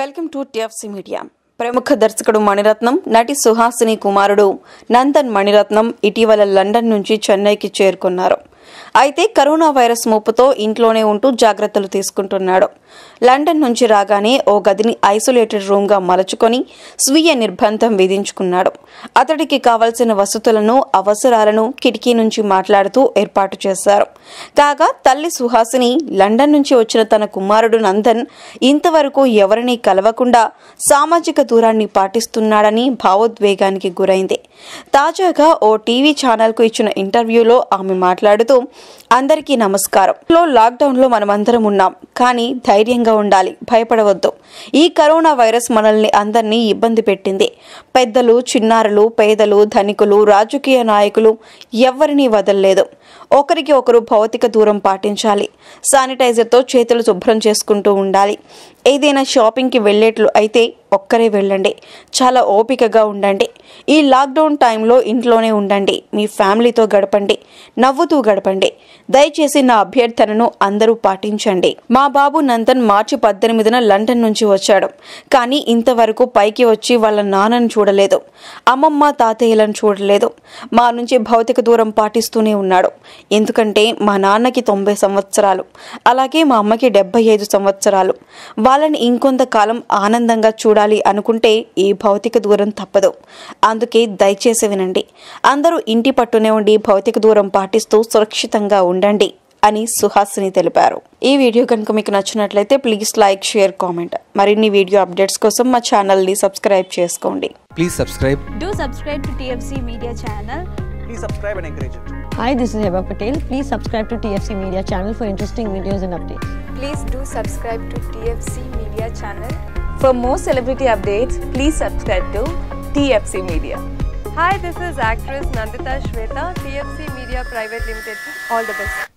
Welcome to TFC media ప్రముఖ దర్శకుడు మణిరత్నం నటి సుహాసిని కుమారుడు నందన్ మణిరత్నం ఇటీవల లండన్ నుంచి చెన్నైకి చేరుకున్నారు అయితే కరోనా వైరస్ ముప్పుతో ఇంట్లోనే ఉంటూ జాగ్రత్తలు తీసుకుంటున్నాడు లండన్ నుంచి రాగానే ఓ గదిని ఐసోలేటెడ్ రూమ్ గా మలుచుకొని స్వీయ నిర్బంధం విధించుకున్నాడు అతడికి కావలసిన వసతులను అవసరాలను కిటికీ నుంచి మాట్లాడుతూ ఏర్పాటు చేశారు కాగా తల్లి సుహాసిని లండన్ నుంచి వచ్చిన తన కుమారుడు నందన్ ఇంతవరకు ఎవరినీ కలవకుండా సామాజిక దూరాన్ని పాటిస్తున్నాడని భావోద్వేగానికి గురైంది తాజాగా ఓ టీవీ ఛానల్కు ఇచ్చిన ఇంటర్వ్యూలో ఆమె మాట్లాడుతూ అందరికీ నమస్కారం లో లాక్డౌన్ లో మనమందరం ఉన్నాం కానీ ధైర్యంగా ఉండాలి భయపడవద్దు ఈ కరోనా వైరస్ మనల్ని అందరినీ ఇబ్బంది పెట్టింది పెద్దలు చిన్నారులు పేదలు ధనికులు రాజకీయ నాయకులు ఎవ్వరినీ వదలలేదు ఒకరికి ఒకరు భౌతిక దూరం పాటించాలి శానిటైజర్తో చేతులు శుభ్రం చేసుకుంటూ ఉండాలి ఏదైనా షాపింగ్కి వెళ్ళేట్లు అయితే ఒక్కరే వెళ్ళండి చాలా ఓపికగా ఉండండి ఈ లాక్డౌన్ టైంలో ఇంట్లోనే ఉండండి మీ ఫ్యామిలీతో గడపండి నవ్వుతూ గడపండి దయచేసి నా అభ్యర్థనను అందరూ పాటించండి మా బాబు నందన్ మార్చి పద్దెనిమిదిన లండన్ నుంచి వచ్చాడు కానీ ఇంతవరకు పైకి వచ్చి వాళ్ళ నాన్నను చూడలేదు అమ్మమ్మ తాతయ్యలను చూడలేదు మా నుంచి భౌతిక దూరం పాటిస్తూనే ఉన్నాడు ఎందుకంటే మా నాన్నకి తొంభై సంవత్సరాలు అలాగే మా అమ్మకి డెబ్బై ఐదు సంవత్సరాలు వాళ్ళని ఇంకొంతకాలం ఆనందంగా చూడాలి అనుకుంటే ఈ భౌతిక దూరం తప్పదు అందుకే దయచేసి వినండి అందరూ ఇంటి పట్టునే ఉండి భౌతిక దూరం పాటిస్తూ సురక్షితంగా ఉండండి అని సుహాసిని తెలిపారు ఈ వీడియో కనుక మీకు నచ్చినట్లయితే ప్లీజ్ లైక్ షేర్ కామెంట్ మరిన్ని వీడియో అప్డేట్స్ కోసం మా ఛానల్ని సబ్స్క్రైబ్ చేసుకోండి Please subscribe. Do subscribe to TFC Media channel. please subscribe and encourage it. Hi, this is Heba Patel. Please subscribe to TFC Media channel for interesting videos and updates. Please do subscribe to TFC Media channel. For more celebrity updates, please subscribe to TFC Media. Hi, this is actress Nandita Shweta, TFC Media Private Limited. All the best.